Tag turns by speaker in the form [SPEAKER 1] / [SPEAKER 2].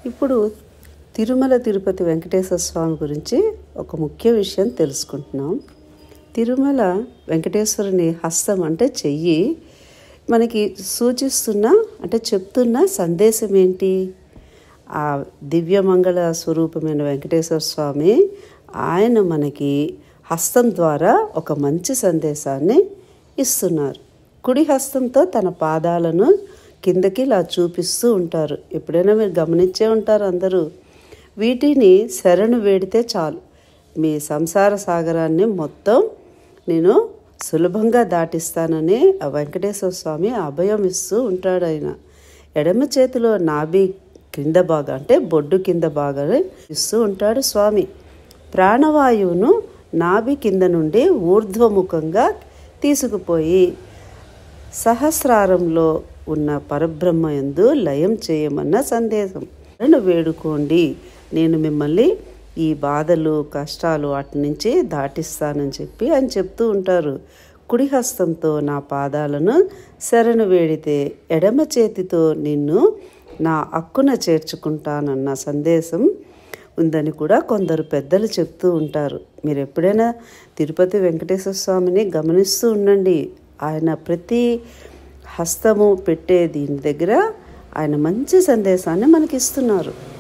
[SPEAKER 1] ఇప్పుడు తిరుమల తిరుపతి వెంకటేశ్వర స్వామి గురించి ఒక ముఖ్య విషయం తెలుసుకుంటున్నాం తిరుమల వెంకటేశ్వరుని హస్తం అంటే చెయ్యి మనకి సూచిస్తున్న అంటే చెప్తున్న సందేశం ఏంటి ఆ దివ్యమంగళ స్వరూపమైన వెంకటేశ్వర స్వామి ఆయన మనకి హస్తం ద్వారా ఒక మంచి సందేశాన్ని ఇస్తున్నారు కుడి హస్తంతో తన పాదాలను కిందకి ఇలా చూపిస్తూ ఉంటారు ఎప్పుడైనా మీరు గమనించే ఉంటారు అందరూ వీటిని శరణు వేడితే చాలు మీ సంసార సాగరాన్ని మొత్తం నేను సులభంగా దాటిస్తానని ఆ వెంకటేశ్వర స్వామి అభయం ఇస్తూ ఉంటాడు ఆయన ఎడమ చేతిలో నాభి కింద భాగం అంటే బొడ్డు కింద భాగం ఇస్తూ ఉంటాడు స్వామి ప్రాణవాయువును నాభి కింద నుండి ఊర్ధ్వముఖంగా తీసుకుపోయి సహస్రారంలో ఉన్న పరబ్రహ్మ యందు లయం చేయమన్న సందేశం నన్ను వేడుకోండి నేను మిమ్మల్ని ఈ బాధలు కష్టాలు వాటి నుంచి దాటిస్తానని చెప్పి ఆయన చెప్తూ ఉంటారు కుడి హస్తంతో నా పాదాలను శరణు వేడితే ఎడమ చేతితో నిన్ను నా అక్కున చేర్చుకుంటానన్న సందేశం ఉందని కూడా కొందరు పెద్దలు చెప్తూ ఉంటారు మీరు ఎప్పుడైనా తిరుపతి వెంకటేశ్వర స్వామిని గమనిస్తూ ఉండండి ఆయన ప్రతి హస్తము పెట్టే దీని దగ్గర ఆయన మంచి సందేశాన్ని మనకి ఇస్తున్నారు